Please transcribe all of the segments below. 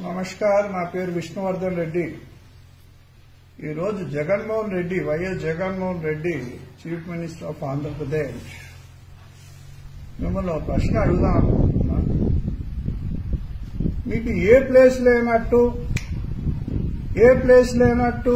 నమస్కార్ నా పేరు విష్ణువర్ధన్ రెడ్డి ఈరోజు Jaganmohan Reddy YS Jaganmohan Reddy chief minister of Andhra Pradesh మిమ్మల్ని ఒక ప్రశ్న అడుగుదాం అనుకుంటున్నా మీకు ఏ ప్లేస్ లేనట్టు ఏ ప్లేస్ లేనట్టు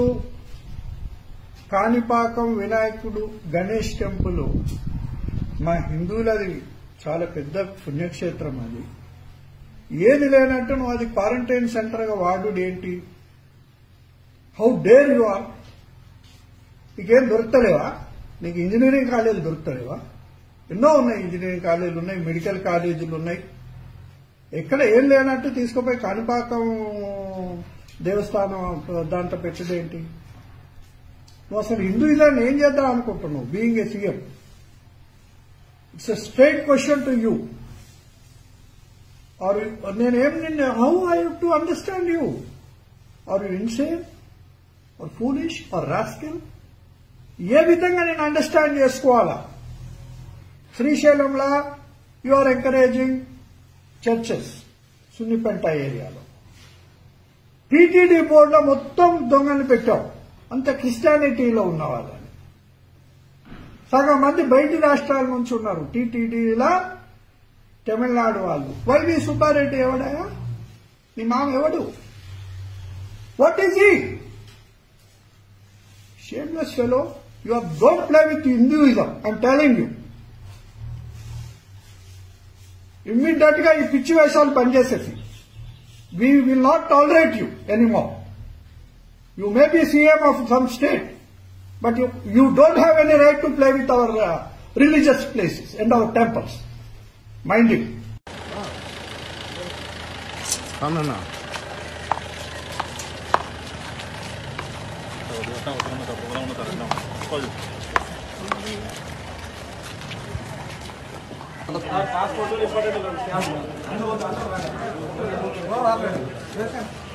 కాణిపాకం వినాయకుడు గణేష్ టెంపుల్ మా హిందువులది చాలా పెద్ద పుణ్యక్షేత్రం అది ఏది లేనట్టు నువ్వు అది క్వారంటైన్ సెంటర్ గా వాడు ఏంటి హౌ డేర్ యు ఆర్ నీకేం దొరుకుతలేవా నీకు ఇంజనీరింగ్ కాలేజీలు దొరుకుతలేవా ఎన్నో ఉన్నాయి ఇంజనీరింగ్ కాలేజీలు ఉన్నాయి మెడికల్ కాలేజీలు ఉన్నాయి ఎక్కడ ఏం లేనట్టు తీసుకుపోయి కాణిపాకం దేవస్థానం దాంట్లో పెట్టడేంటి నువ్వు అసలు హిందూయిజాన్ని ఏం చేద్దాం అనుకుంటున్నావు being a CM it's a straight question to you are నేనేం నిన్ను how I to understand you are you insane or foolish or rascal ఏ విధంగా నేను అండర్స్టాండ్ చేసుకోవాలా శ్రీశైలంలో you are encouraging churches Sunnipenta ఏరియాలో టీటీడీ బోర్డులో మొత్తం దొంగని పెట్టాం అంత క్రిస్టియానిటీలో ఉన్న వాళ్ళని సగం మంది బయటి రాష్ట్రాల నుంచి ఉన్నారు టీటీడీలా తమిళనాడు వాళ్ళు వైవి సుబ్బారెడ్డి ఎవడయా నీ మామ ఎవడు వాట్ ఈస్ ఈ shameless fellow you are don't play with Hinduism I'm telling you immediate గా ఈ పిచ్చి వేషాలు పనిచేసేసి we will not tolerate you anymore you may be CM of some state but you you don't have any right to play with our religious places and our temples mind you అవునన్నా passport important